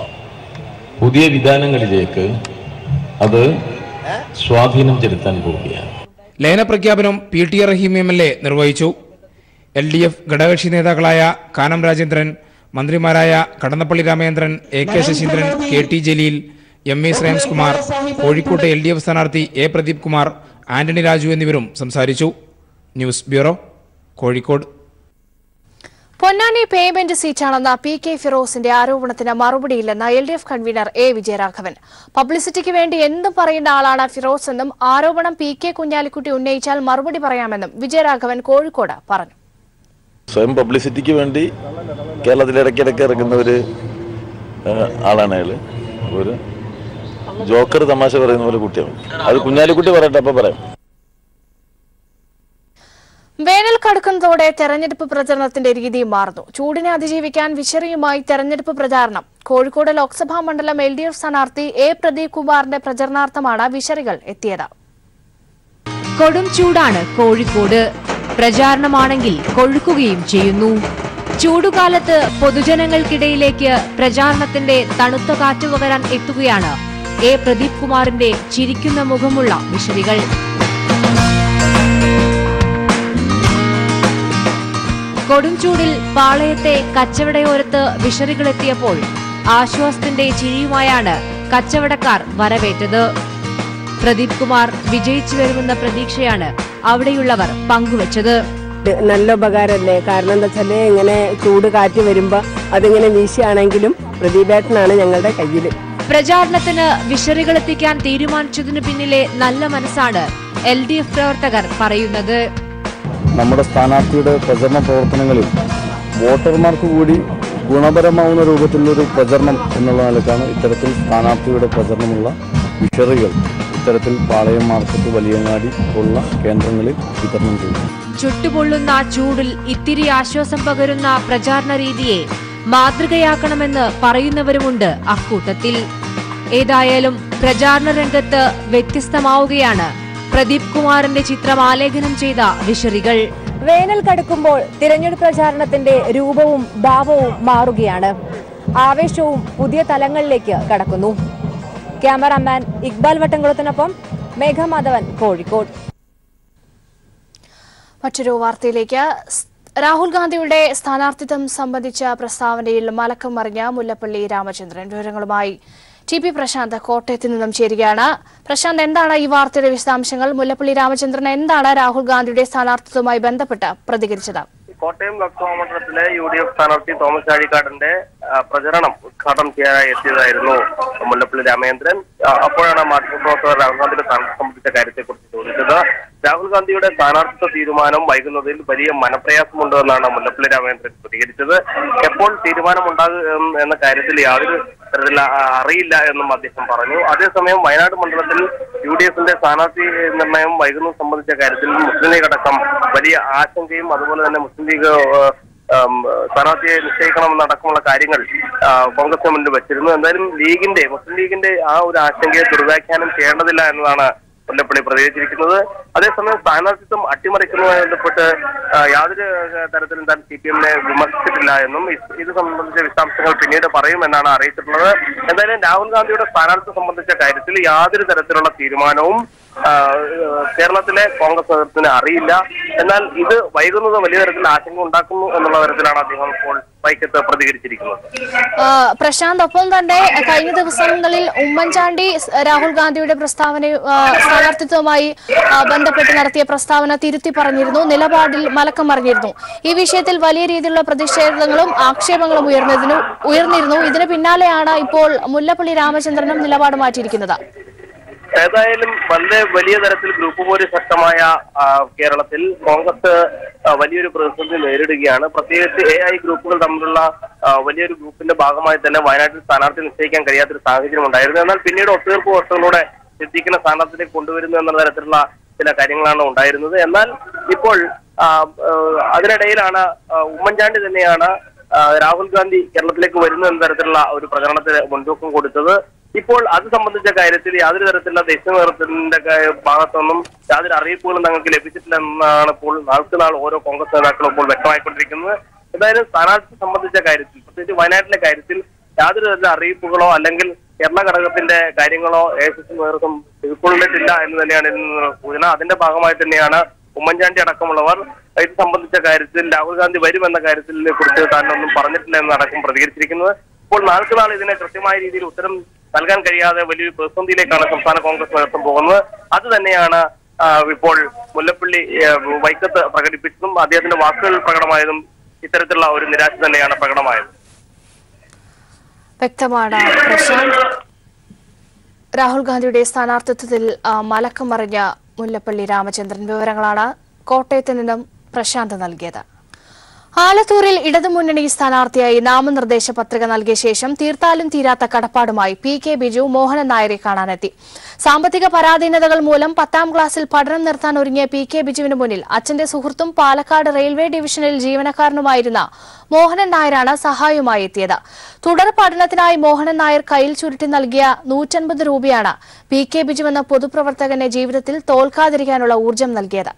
U: പുതിയ വിധാനങ്ങളിലേക്ക് അത് സ്വാധീനം ചെലുത്താൻ പോവുകയാണ്
E: ലയന പ്രഖ്യാപനം P T A Rahim M L A നിർവഹിച്ചു എൽ ഡി എഫ് ഘടകകക്ഷി നേതാക്കളായ കാനം രാജേന്ദ്രൻ മന്ത്രിമാരായ Kadannappally Ramachandran A K Saseendran K T Jaleel M A Shreyams Kumar കോഴിക്കോട്ടെ എൽ ഡി എഫ് സ്ഥാനാർത്ഥി എ പ്രദീപ് കുമാർ ആന്റണി രാജു എന്നിവരും സംസാരിച്ചു news bureau Kozhikode
A: Ponnani payment സീറ്റാണെന്ന പി കെ ഫിറോസിന്റെ ആരോപണത്തിന് മറുപടിയില്ലെന്ന് L D F convener A Vijayaraghavan പബ്ലിസിറ്റിക്ക് വേണ്ടി എന്തും പറയുന്ന ആളാണ് ഫിറോസ് എന്നും ആരോപണം പി കെ കുഞ്ഞാലിക്കുട്ടി ഉന്നയിച്ചാൽ മറുപടി പറയാമെന്നും വിജയരാഘവൻ കോഴിക്കോട് പറഞ്ഞു
U: സ്വയം പബ്ലിസിറ്റിക്ക് വേണ്ടി കേരളത്തിൽ ഇടയ്ക്കിടയ്ക്ക് ഇറങ്ങുന്ന ഒരു ഏഹ്, ആളാണ് അയാൾ ഒരു ജോക്കർ തമാശ പറയുന്ന പോലെ കുട്ടിയാണ് അത് കുഞ്ഞാലിക്കുട്ടി പറയട്ടെ അപ്പൊ പറയാം
A: വേനൽ കടുക്കുന്നതോടെ തെരഞ്ഞെടുപ്പ് പ്രചരണത്തിന്റെ രീതി മാറുന്നു ചൂടിനെ അതിജീവിക്കാൻ വിശറിയുമായി തെരഞ്ഞെടുപ്പ് പ്രചാരണം കോഴിക്കോട് ലോക്സഭാ മണ്ഡലം എൽ ഡി എഫ് സ്ഥാനാർത്ഥി എ പ്രദീപ് കുമാറിന്റെ പ്രചരണാർത്ഥമാണ് വിശറികൾ എത്തിയത്
J: കൊടും ചൂടാണ് കോഴിക്കോട് പ്രചാരണമാണെങ്കിൽ കൊഴുക്കുകയും ചെയ്യുന്നു ചൂടുകാലത്ത് പൊതുജനങ്ങൾക്കിടയിലേക്ക് പ്രചാരണത്തിന്റെ തണുത്ത കാറ്റ് പകരാൻ എത്തുകയാണ് എ പ്രദീപ് കുമാറിന്റെ ചിരിക്കുന്ന മുഖമുള്ള വിശറികൾ കൊടുംചൂടിൽ പാളയത്തെ കച്ചവടയോരത്ത് വിഷറികളെത്തിയപ്പോൾ ആശ്വാസത്തിന്റെ ചിരിയുമായാണ് കച്ചവടക്കാർ വരവേറ്റത് പ്രദീപ് കുമാർ വിജയിച്ചു വരുമെന്ന പ്രതീക്ഷയാണ് അവിടെയുള്ളവർ പങ്കുവച്ചത്
W: നല്ല ഉപകാരമല്ലേ കാരണം എന്താ വെച്ചാല് ഇങ്ങനെ ചൂട് കാറ്റ് വരുമ്പോ അതിങ്ങനെ വീശിയാണെങ്കിലും പ്രദീപേട്ടനാണ് ഞങ്ങളുടെ കയ്യിൽ
J: പ്രചാരണത്തിന് വിഷറികൾ എത്തിക്കാൻ തീരുമാനിച്ചതിനു പിന്നിലെ നല്ല മനസ്സാണ് എൽ ഡി എഫ് പ്രവർത്തകർ പറയുന്നത്
X: നമ്മുടെ സ്ഥാനാർത്ഥിയുടെ പ്രചരണ പ്രവർത്തനങ്ങളിൽ വോട്ടർമാർക്ക് കൂടി ഗുണപരമാവുന്ന രൂപത്തിലുള്ളൊരു പ്രചരണം എന്നുള്ള നിലക്കാണ് ഇത്തരത്തിൽ സ്ഥാനാർത്ഥിയുടെ പ്രചരണമുള്ള വിഷറികൾ ഇത്തരത്തിൽ പാളയം മാർക്കറ്റ് വലിയങ്ങാടി പോലുള്ള കേന്ദ്രങ്ങളിൽ വിതരണം ചെയ്യുന്നു
J: ചുട്ടുപൊള്ളുന്ന ചൂടിൽ ഇത്തിരി ആശ്വാസം പകരുന്ന പ്രചാരണ രീതിയെ മാതൃകയാക്കണമെന്ന് പറയുന്നവരുമുണ്ട് അക്കൂട്ടത്തിൽ ഏതായാലും പ്രചാരണ രംഗത്ത് വ്യത്യസ്തമാവുകയാണ് പ്രദീപ് കുമാറിന്റെ ചിത്രം ആലേഖനം ചെയ്ത വിഷറികൾ
Y: വേനൽ കടുക്കുമ്പോൾ തിരഞ്ഞെടുപ്പ് പ്രചാരണത്തിന്റെ രൂപവും ഭാവവും മാറുകയാണ് ആവേശവും പുതിയ തലങ്ങളിലേക്ക് കടക്കുന്നു ക്യാമറാമാൻ ഇക്ബാൽ വട്ടംകുളത്തിനൊപ്പം മേഘമാധവൻ കോഴിക്കോട്
A: മറ്റൊരു വാർത്തയിലേക്ക് സ്- രാഹുൽ ഗാന്ധിയുടെ സ്ഥാനാർത്ഥിത്വം സംബന്ധിച്ച പ്രസ്താവനയിൽ മലക്കം മറിഞ്ഞ മുല്ലപ്പള്ളി രാമചന്ദ്രൻ വിവരങ്ങളുമായി ടി പി പ്രശാന്ത് കോട്ടയത്ത് നിന്നും ചേരുകയാണ് പ്രശാന്ത് എന്താണ് ഈ വാർത്തയുടെ വിശദാംശങ്ങൾ മുല്ലപ്പള്ളി രാമചന്ദ്രൻ എന്താണ് രാഹുൽ ഗാന്ധിയുടെ സ്ഥാനാർത്ഥിത്വവുമായി ബന്ധപ്പെട്ട് പ്രതികരിച്ചത്
B: കോട്ടയം ലോക്സഭാ മണ്ഡലത്തിലെ യു ഡി എഫ് സ്ഥാനാർത്ഥി തോമസ് ചാഴിക്കാടിന്റെ ആ, പ്രചരണം ഉദ്ഘാടനം ചെയ്യാനായി എത്തിയതായിരുന്നു മുല്ലപ്പള്ളി രാമചന്ദ്രൻ ആ, അപ്പോഴാണ് മാധ്യമപ്രവർത്തകർ രാഹുൽ ഗാന്ധിയുടെ സ്ഥാനാർത്ഥി സംബന്ധിച്ച കാര്യത്തെക്കുറിച്ച് ചോദിച്ചത് രാഹുൽ ഗാന്ധിയുടെ സ്ഥാനാർത്ഥിത്വ തീരുമാനം വൈകുന്നതിൽ വലിയ മനപ്രയാസമുണ്ട് എന്നാണ് മുല്ലപ്പള്ളി രാമചന്ദ്രൻ പ്രതികരിച്ചത് എപ്പോൾ തീരുമാനമുണ്ടാകും എന്ന കാര്യത്തിൽ യാതൊരു തരത്തിൽ ആ, അറിയില്ല എന്നും അദ്ദേഹം പറഞ്ഞു അതേസമയം വയനാട് മണ്ഡലത്തിൽ യു ഡി എഫിന്റെ സ്ഥാനാർത്ഥി നിർണയം വൈകുന്നത് സംബന്ധിച്ച കാര്യത്തിൽ മുസ്ലിം ലീഗ് അടക്കം വലിയ ആശങ്കയും അതുപോലെ തന്നെ മുസ്ലിം ലീഗ് ഏഹ്, ഉം, സ്ഥാനാർത്ഥിയെ നിശ്ചയിക്കണമെന്നടക്കമുള്ള കാര്യങ്ങൾ ആ, കോൺഗ്രസിന് മുന്നിൽ വെച്ചിരുന്നു എന്തായാലും ലീഗിന്റെ മുസ്ലിം ലീഗിന്റെ ആ ഒരു ആശങ്കയെ ദുർവ്യാഖ്യാനം ചെയ്യേണ്ടതില്ല എന്നതാണ് മുല്ലപ്പള്ളി പ്രതികരിച്ചിരിക്കുന്നത് അതേസമയം സ്ഥാനാർത്ഥിത്വം അട്ടിമറിക്കുന്നതുമായി ബന്ധപ്പെട്ട് ആ, യാതൊരു ആ, തരത്തിലും താൻ സി പി എമ്മിനെ വിമർശിച്ചിട്ടില്ല എന്നും ഇത് ഇത് സംബന്ധിച്ച വിശദാംശങ്ങൾ പിന്നീട് പറയുമെന്നാണ് അറിയിച്ചിട്ടുള്ളത് എന്തായാലും രാഹുൽ ഗാന്ധിയുടെ സ്ഥാനാർത്ഥിത്വം സംബന്ധിച്ച കാര്യത്തിൽ യാതൊരു തരത്തിലുള്ള തീരുമാനവും ആ, കേരളത്തിലെ കോൺഗ്രസ് നേതൃത്വത്തിന് അറിയില്ല എന്നാൽ ഇത് വൈകുന്നത് വലിയ തരത്തിൽ ആശങ്ക ഉണ്ടാക്കുന്നു എന്നുള്ള തരത്തിലാണ് അദ്ദേഹം ഇപ്പോൾ വൈക്കത്ത് പ്രതികരിച്ചിരിക്കുന്നത്
A: ആ, പ്രശാന്ത് ഒപ്പം തന്നെ കഴിഞ്ഞ ദിവസങ്ങളിൽ ഉമ്മൻചാണ്ടി സ് രാഹുൽ ഗാന്ധിയുടെ പ്രസ്താവന ആ, സ്ഥാനാർത്ഥിത്വവുമായി ആ, ബന്ധപ്പെട്ട് നടത്തിയ പ്രസ്താവന തിരുത്തി പറഞ്ഞിരുന്നു നിലപാടിൽ മലക്കം മറിഞ്ഞിരുന്നു ഈ വിഷയത്തിൽ വലിയ രീതിയിലുള്ള പ്രതിഷേധങ്ങളും ആക്ഷേപങ്ങളും ഉയർന്നതിനു ഉയർന്നിരുന്നു ഇതിന് പിന്നാലെയാണ് ഇപ്പോൾ മുല്ലപ്പള്ളി രാമചന്ദ്രനും നിലപാട് മാറ്റിയിരിക്കുന്നത്
B: ഏതായാലും വളരെ വലിയ തരത്തിൽ ഗ്രൂപ്പ് പോര് ശക്തമായ ആ, കേരളത്തിൽ കോൺഗ്രസ് ആ, വലിയൊരു പ്രതിസന്ധി നേരിടുകയാണ് പ്രത്യേകിച്ച് എ ഐ ഗ്രൂപ്പുകൾ തമ്മിലുള്ള ആ, വലിയൊരു ഗ്രൂപ്പിന്റെ ഭാഗമായി തന്നെ വയനാട്ടിൽ സ്ഥാനാർത്ഥി നിശ്ചയിക്കാൻ കഴിയാത്തൊരു സാഹചര്യം ഉണ്ടായിരുന്നു എന്നാൽ പിന്നീട് ഒത്തുതീർപ്പ് വ്യവസ്ഥകളിലൂടെ സിദ്ദീഖിനെ സ്ഥാനാർത്ഥിയെ കൊണ്ടുവരുന്നു എന്ന തരത്തിലുള്ള ചില കാര്യങ്ങളാണ് ഉണ്ടായിരുന്നത് എന്നാൽ ഇപ്പോൾ ആ, ആ, അതിനിടയിലാണ് ആ, ഉമ്മൻചാണ്ടി തന്നെയാണ് ആ, രാഹുൽ ഗാന്ധി കേരളത്തിലേക്ക് വരുന്നു എന്ന തരത്തിലുള്ള ഒരു പ്രചരണത്തിന് മുൻതൂക്കം കൊടുത്തത് ഇപ്പോൾ അത് സംബന്ധിച്ച കാര്യത്തിൽ യാതൊരു തരത്തിലുള്ള ദേശീയ നേതൃത്വത്തിന്റെ ക- ഭാഗത്തുനിന്നും യാതൊരു അറിയിപ്പുകളും തങ്ങൾക്ക് ലഭിച്ചിട്ടില്ല എന്നാണ് ഇപ്പോൾ നാൾക്ക് നാൾ ഓരോ കോൺഗ്രസ് നേതാക്കളും ഇപ്പോൾ വ്യക്തമായിക്കൊണ്ടിരിക്കുന്നത് എന്തായാലും സ്ഥാനാർത്ഥി സംബന്ധിച്ച കാര്യത്തിൽ പ്രത്യേകിച്ച് വയനാട്ടിലെ കാര്യത്തിൽ യാതൊരു തരത്തിലുള്ള അറിയിപ്പുകളോ അല്ലെങ്കിൽ കേരള ഘടകത്തിന്റെ കാര്യങ്ങളോ എ ഐ സി സി നേതൃത്വം ഉൾക്കൊള്ളിട്ടില്ല എന്ന് തന്നെയാണ് ഇതിൽ നിന്നുള്ള സൂചന അതിന്റെ ഭാഗമായി തന്നെയാണ് ഉമ്മൻചാണ്ടി അടക്കമുള്ളവർ ഇത് സംബന്ധിച്ച കാര്യത്തിൽ രാഹുൽ ഗാന്ധി വരുമെന്ന കാര്യത്തിൽ കുറിച്ച് താനൊന്നും പറഞ്ഞിട്ടില്ല എന്നടക്കം പ്രതികരിച്ചിരിക്കുന്നത് ഇപ്പോൾ നാൾക്ക് നാൾ ഇതിനെ കൃത്യമായ രീതിയിൽ ഉത്തരം നൽകാൻ കഴിയാതെ വലിയൊരു പ്രതിസന്ധിയിലേക്കാണ് സംസ്ഥാന കോൺഗ്രസ് നേതൃത്വം പോകുന്നത് അത് തന്നെയാണ് ആ, ഇപ്പോൾ മുല്ലപ്പള്ളി ആ, വൈക്കത്ത് പ്രകടിപ്പിച്ചതും അദ്ദേഹത്തിന്റെ വാക്കുകൾ പ്രകടമായതും ഇത്തരത്തിലുള്ള ഒരു നിരാശ തന്നെയാണ് പ്രകടമായത്
A: വ്യക്തമാണ് പ്രശാന്ത് രാഹുൽ ഗാന്ധിയുടെ സ്ഥാനാർത്ഥിത്വത്തിൽ ആ, മലക്കം മറിഞ്ഞ മുല്ലപ്പള്ളി രാമചന്ദ്രൻ വിവരങ്ങളാണ് കോട്ടയത്ത് നിന്നും പ്രശാന്ത് നൽകിയത് ആലത്തൂരിൽ ഇടതുമുന്നണി സ്ഥാനാർത്ഥിയായി നാമനിർദ്ദേശ പത്രിക നൽകിയ ശേഷം തീർത്താലും തീരാത്ത കടപ്പാടുമായി പി കെ ബിജു മോഹനൻ നായരെ കാണാനെത്തി സാമ്പത്തിക പരാധീനതകൾ മൂലം പത്താം ക്ലാസ്സിൽ പഠനം നിർത്താൻ ഒരുങ്ങിയ പി കെ ബിജുവിന് മുന്നിൽ അച്ഛന്റെ സുഹൃത്തും പാലക്കാട് റെയിൽവേ ഡിവിഷനിൽ ജീവനക്കാരനുമായിരുന്ന മോഹനൻ നായരാണ് സഹായവുമായി എത്തിയത് തുടർ പഠനത്തിനായി മോഹനൻ നായർ കയ്യിൽ ചുരുട്ടി നൽകിയ നൂറ്റൻപത് രൂപയാണ് പി കെ ബിജു എന്ന പൊതുപ്രവർത്തകന്റെ ജീവിതത്തിൽ തോൽക്കാതിരിക്കാനുള്ള ഊർജം നൽകിയത്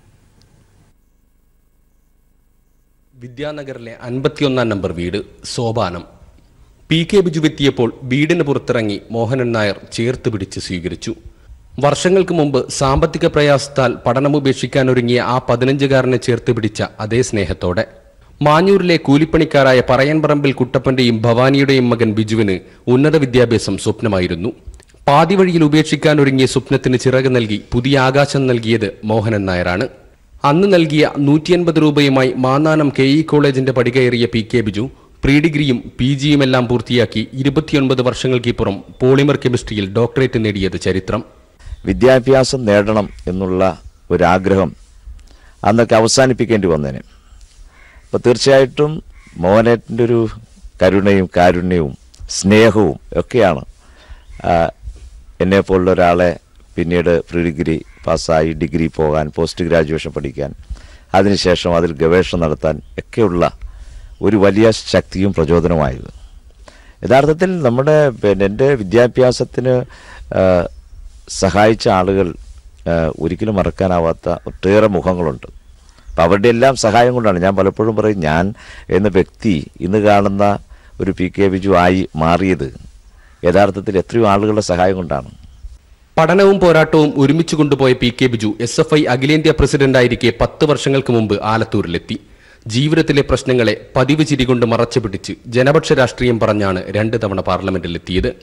D: വിദ്യാനഗറിലെ അൻപത്തിയൊന്നാം നമ്പർ വീട് സോപാനം പി കെ ബിജു എത്തിയപ്പോൾ വീടിന് പുറത്തിറങ്ങി മോഹനൻ നായർ ചേർത്ത് പിടിച്ച് സ്വീകരിച്ചു വർഷങ്ങൾക്ക് മുമ്പ് സാമ്പത്തിക പ്രയാസത്താൽ പഠനമുപേക്ഷിക്കാനൊരുങ്ങിയ ആ പതിനഞ്ചുകാരനെ ചേർത്ത് പിടിച്ച അതേ സ്നേഹത്തോടെ മാഞ്ഞൂരിലെ കൂലിപ്പണിക്കാരായ പറയൻപറമ്പിൽ കുട്ടപ്പന്റെയും ഭവാനിയുടെയും മകൻ ബിജുവിന് ഉന്നത വിദ്യാഭ്യാസം സ്വപ്നമായിരുന്നു പാതി വഴിയിൽ ഉപേക്ഷിക്കാനൊരുങ്ങിയ സ്വപ്നത്തിന് ചിറക് നൽകി പുതിയ ആകാശം നൽകിയത് മോഹനൻ നായരാണ് അന്ന് നൽകിയ നൂറ്റി അൻപത് രൂപയുമായി മാന്നാനം കെ ഇ കോളേജിന്റെ പടികയറിയ പി കെ ബിജു പ്രീ ഡിഗ്രിയും പി ജിയുമെല്ലാം പൂർത്തിയാക്കി ഇരുപത്തിയൊൻപത് വർഷങ്ങൾക്കിപ്പുറം പോളിമർ കെമിസ്ട്രിയിൽ ഡോക്ടറേറ്റ് നേടിയത് ചരിത്രം
F: വിദ്യാഭ്യാസം നേടണം എന്നുള്ള ഒരാഗ്രഹം അന്നൊക്കെ അവസാനിപ്പിക്കേണ്ടി വന്നേനെ അപ്പോൾ തീർച്ചയായിട്ടും മോഹനേട്ടൻ്റെ ഒരു കരുണയും കാരുണ്യവും സ്നേഹവും ഒക്കെയാണ് ആ, എന്നെപ്പോലുള്ള ഒരാളെ പിന്നീട് പ്രീ ഡിഗ്രി പാസ്സായി ഡിഗ്രി പോകാൻ പോസ്റ്റ് ഗ്രാജുവേഷൻ പഠിക്കാൻ അതിനുശേഷം അതിൽ ഗവേഷണം നടത്താൻ ഒക്കെയുള്ള ഒരു വലിയ ശക്തിയും പ്രചോദനമായത് യഥാർത്ഥത്തിൽ നമ്മുടെ പിന്നെ എൻ്റെ വിദ്യാഭ്യാസത്തിന് ആ, സഹായിച്ച ആളുകൾ ആ, ഒരിക്കലും മറക്കാനാവാത്ത ഒട്ടേറെ മുഖങ്ങളുണ്ട് അപ്പം അവരുടെ എല്ലാം സഹായം കൊണ്ടാണ് ഞാൻ പലപ്പോഴും പറയും ഞാൻ എന്ന വ്യക്തി ഇന്ന് കാണുന്ന ഒരു പി കെ ബിജു ആയി മാറിയത് യഥാർത്ഥത്തിൽ എത്രയോ ആളുകളുടെ സഹായം കൊണ്ടാണ്
D: പഠനവും പോരാട്ടവും ഒരുമിച്ച് കൊണ്ടുപോയ P K Biju S F I അഖിലേന്ത്യാ പ്രസിഡന്റായിരിക്കെ പത്ത് വർഷങ്ങൾക്ക് മുമ്പ് ആലത്തൂരിലെത്തി ജീവിതത്തിലെ പ്രശ്നങ്ങളെ പതിവ് ചിരി കൊണ്ട് മറച്ചു പിടിച്ച് ജനപക്ഷ രാഷ്ട്രീയം പറഞ്ഞാണ് രണ്ട് തവണ പാർലമെന്റിലെത്തിയത്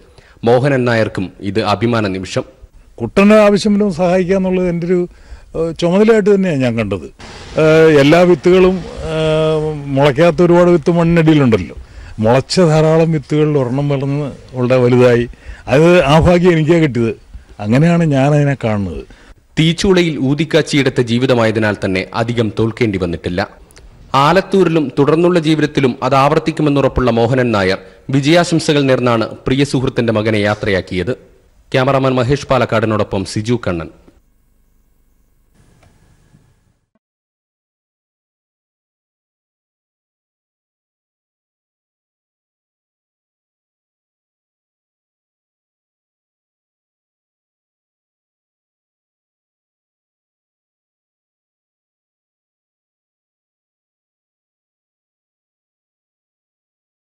D: മോഹനൻ നായർക്കും ഇത് അഭിമാന നിമിഷം
G: കുട്ടൻ്റെ ആവശ്യം വല്ലതും സഹായിക്കുക എന്നുള്ളത് എൻ്റെ ഒരു ഏഹ്, ചുമതലയായിട്ട് തന്നെയാണ് ഞാൻ കണ്ടത് ഏഹ്, എല്ലാ വിത്തുകളും ഏഹ്, മുളയ്ക്കാത്ത ഒരുപാട് വിത്ത് മണ്ണിനടിയിലുണ്ടല്ലോ മുളച്ച ധാരാളം വിത്തുകളിൽ ഒരെണ്ണം വളർന്ന് വളരെ വലുതായി അത് ആ ഭാഗ്യം എനിക്കാ കിട്ടിയത് അങ്ങനെയാണ് ഞാൻ അതിനെ കാണുന്നത്
D: തീച്ചൂളയിൽ ഊതിക്കാച്ചിയെടുത്ത ജീവിതമായതിനാൽ തന്നെ അധികം തോൽക്കേണ്ടി വന്നിട്ടില്ല ആലത്തൂരിലും തുടർന്നുള്ള ജീവിതത്തിലും അത് ആവർത്തിക്കുമെന്നുറപ്പുള്ള മോഹനൻ നായർ വിജയാശംസകൾ നേർന്നാണ് പ്രിയ സുഹൃത്തിന്റെ മകനെ യാത്രയാക്കിയത് ക്യാമറാമാൻ മഹേഷ് പാലക്കാടിനോടൊപ്പം സിജു കണ്ണൻ